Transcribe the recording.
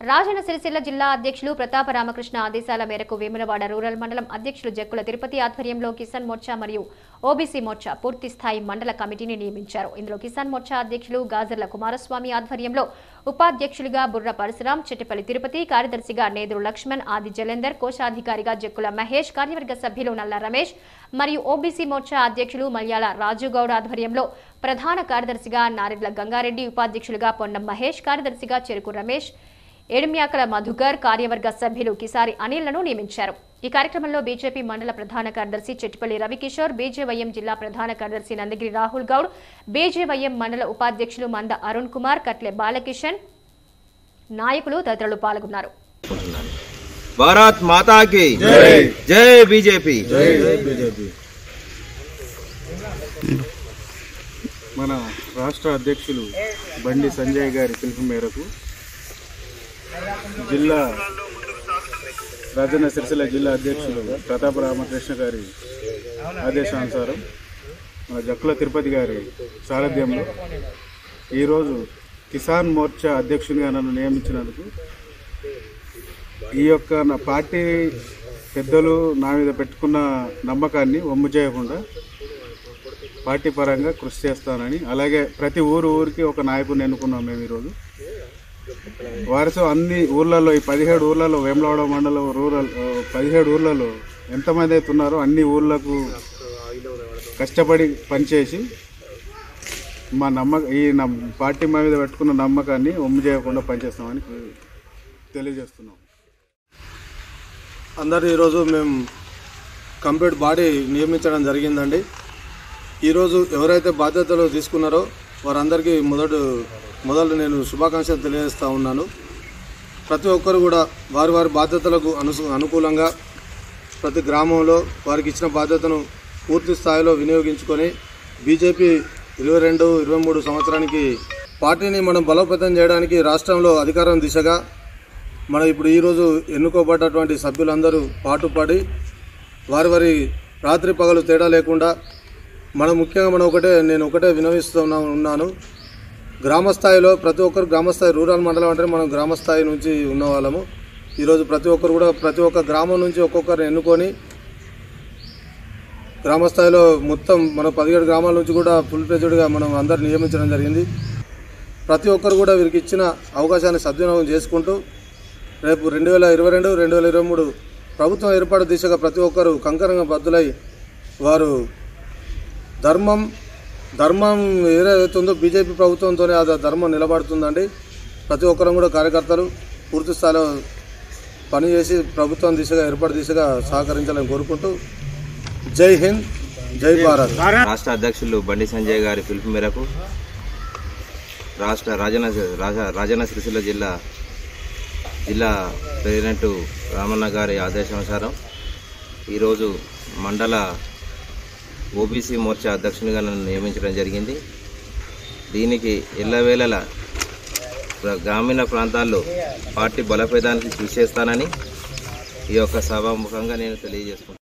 రాజన్న సిరిసిల్ల జిల్లా అధ్యక్షులు ప్రతాప రామకృష్ణ ఆదేశాల మేరకు వేములవాడ రూరల్ మండలం అధ్యక్షులు జక్కుల తిరుపతి ఆధ్వర్యంలో కిసాన్ మోర్చా మరియు ఓబీసీ మోర్చా పూర్తి స్థాయి మండల కమిటీని నియమించారు ఇందులో కిసాన్ మోర్చా అధ్యక్షులు గాజర్ల కుమారస్వామి ఆధ్వర్యంలో ఉపాధ్యక్షులుగా బుర్ర పరశురాం చిట్టపల్లి తిరుపతి కార్యదర్శిగా నేదురు లక్ష్మణ్ ఆది జలేందర్ కోశాధికారిగా జక్కుల మహేష్ కార్యవర్గ సభ్యులు నల్ల రమేష్ మరియు ఓబీసీ మోర్చా అధ్యక్షులు మల్యాల రాజుగౌడ్ ఆధ్వర్యంలో ప్రధాన కార్యదర్శిగా నారెడ్ల గంగారెడ్డి ఉపాధ్యక్షులుగా పొన్నం మహేష్ కార్యదర్శిగా చెరుకు రమేష్ ఏడుమ్యాకల మధుకర్ కార్యవర్గ సభ్యులు కిసారి అనిల్లను నియమించారు ఈ కార్యక్రమంలో బీజేపీ మండల ప్రధాన కార్యదర్శి చెట్టిపల్లి రవికిషోర్ బీజేవైఎం జిల్లా ప్రధాన కార్యదర్శి నందగిరి రాహుల్ గౌడ్ బీజేవైఎం మండల ఉపాధ్యక్షులు మంద అరుణ్ కుమార్ కట్లె బాలకిషన్ నాయకులు తదితరులు పాల్గొన్నారు అనుకుంటున్నాను. భారత్ మాతాకి జై బీజేపీ మన రాష్ట్ర అధ్యక్షులు బండి సంజయ్ గారి పిలుపు మేరకు జిల్లా రాజన్న సిరిసిల్ల జిల్లా అధ్యక్షులు ప్రతాప రామకృష్ణ గారి ఆదేశానుసారం మన జక్కుల తిరుపతి గారి సారథ్యంలో ఈరోజు కిసాన్ మోర్చా అధ్యక్షునిగా నన్ను నియమించినందుకు ఈ యొక్క నా పార్టీ పెద్దలు నా మీద పెట్టుకున్న నమ్మకాన్ని వమ్ము చేయకుండా పార్టీ పరంగా కృషి చేస్తానని అలాగే ప్రతి ఊరు ఊరికి ఒక నాయకుడిని ఎన్నుకున్నాం మేము ఈరోజు వారితో అన్ని ఊర్లలో ఈ పదిహేడు ఊర్లలో వేములవాడ మండలం రూరల్ ఆ, పదిహేడు ఊర్లలో ఎంతమంది అయితే ఉన్నారో అన్ని ఊర్లకు కష్టపడి పనిచేసి మా నమ్మ ఈ నమ్ పార్టీ మా మీద పెట్టుకున్న నమ్మకాన్ని ఒమ్ము చేయకుండా పనిచేస్తామని తెలియజేస్తున్నాం అందరూ ఈరోజు మేము కంప్లీట్ బాడీ నియమించడం జరిగిందండి ఈరోజు ఎవరైతే బాధ్యతలు తీసుకున్నారో వారందరికీ మొదటి మొదలు నేను శుభాకాంక్షలు తెలియజేస్తూ ఉన్నాను ప్రతి ఒక్కరు కూడా వారి వారి బాధ్యతలకు అను అనుకూలంగా ప్రతి గ్రామంలో వారికి ఇచ్చిన బాధ్యతను పూర్తి స్థాయిలో వినియోగించుకొని బీజేపీ ఇరవై రెండు ఇరవై మూడు సంవత్సరానికి పార్టీని మనం బలోపేతం చేయడానికి రాష్ట్రంలో అధికారం దిశగా మన ఇప్పుడు ఈరోజు ఎన్నుకోబడ్డటువంటి సభ్యులందరూ పాటుపడి వారి వారి రాత్రి పగలు తేడా లేకుండా మనం ముఖ్యంగా మనం ఒకటే నేను ఒకటే వినవిస్తున్నా ఉన్నాను గ్రామ స్థాయిలో ప్రతి ఒక్కరు గ్రామస్థాయి రూరల్ మండలం అంటే మనం గ్రామ స్థాయి నుంచి ఉన్న వాళ్ళము ఈరోజు ప్రతి ఒక్కరు కూడా ప్రతి ఒక్క గ్రామం నుంచి ఒక్కొక్కరిని ఎన్నుకొని గ్రామ స్థాయిలో మొత్తం మన పదిహేడు గ్రామాల నుంచి కూడా ఫుల్ ప్రెజెడ్గా మనం అందరు నియమించడం జరిగింది ప్రతి ఒక్కరు కూడా వీరికి ఇచ్చిన అవకాశాన్ని సద్వినియోగం చేసుకుంటూ రేపు రెండు వేల ఇరవై రెండు రెండు వేల ఇరవై మూడు ప్రభుత్వం ఏర్పాటు దిశగా ప్రతి ఒక్కరు కంకరంగా బద్దులై వారు ధర్మం ధర్మం ఏదైతే ఉందో బీజేపీ ప్రభుత్వంతోనే ఆ ధర్మం నిలబడుతుందండి ప్రతి ఒక్కరం కూడా కార్యకర్తలు పూర్తి స్థాయిలో పనిచేసి ప్రభుత్వం దిశగా ఏర్పాటు దిశగా సహకరించాలని కోరుకుంటూ జై హింద్ జై భారత్ రాష్ట్ర అధ్యక్షులు బండి సంజయ్ గారి పిలుపు మేరకు రాష్ట్ర రాజన్న రాజ- రాజన్న సిరిసిల్ల జిల్లా జిల్లా ప్రెసిడెంట్ రామన్న గారి ఆదేశానుసారం ఈరోజు మండల ఓబీసీ మోర్చా అధ్యక్షునిగా నన్ను నియమించడం జరిగింది దీనికి ఎల్లవేళలా ప్ర- గ్రామీణ ప్రాంతాల్లో పార్టీ బలోపేతానికి కృషి చేస్తానని ఈ యొక్క సభాముఖంగా నేను తెలియజేసుకుంటాను